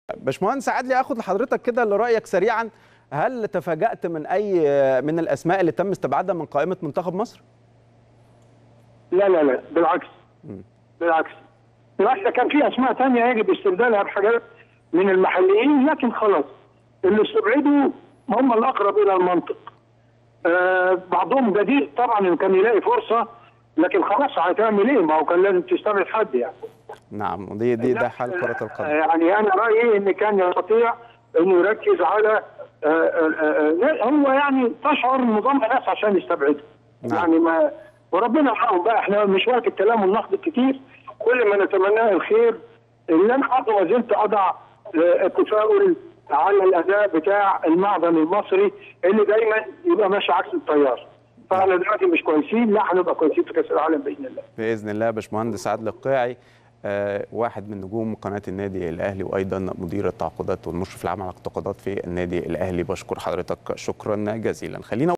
باشمهندس عادلي اخد لحضرتك كده لرايك سريعا هل تفاجات من اي من الاسماء اللي تم استبعادها من قائمه منتخب مصر؟ لا لا لا بالعكس بالعكس بالعكس ده كان في اسماء ثانيه يجب استبدالها بحاجات من المحليين لكن خلاص اللي استبعدوا هم الاقرب الى المنطق. آه بعضهم جديد طبعا كان يلاقي فرصه لكن خلاص هتعمل ايه؟ ما هو كان لازم تستبعد حد يعني. نعم دي دي ده حال كره القدم. يعني انا رايي ان كان يستطيع انه يركز على آه آه هو يعني تشعر انه ضم ناس عشان يستبعده. نعم. يعني ما وربنا يرحمه بقى احنا مش وقت الكلام والنقد الكتير كل ما نتمناه الخير اللي انا برضه ما زلت اضع التفاؤل على الاداء بتاع المعدن المصري اللي دايما يبقى ماشي عكس التيار. فاحنا دلوقتي مش كويسين لا هنبقى كويسين في كاس العالم باذن الله. باذن الله باشمهندس عادل القيعي آه واحد من نجوم قناه النادي الاهلي وايضا مدير التعاقدات والمشرف العام على التعاقدات في النادي الاهلي بشكر حضرتك شكرا جزيلا خلينا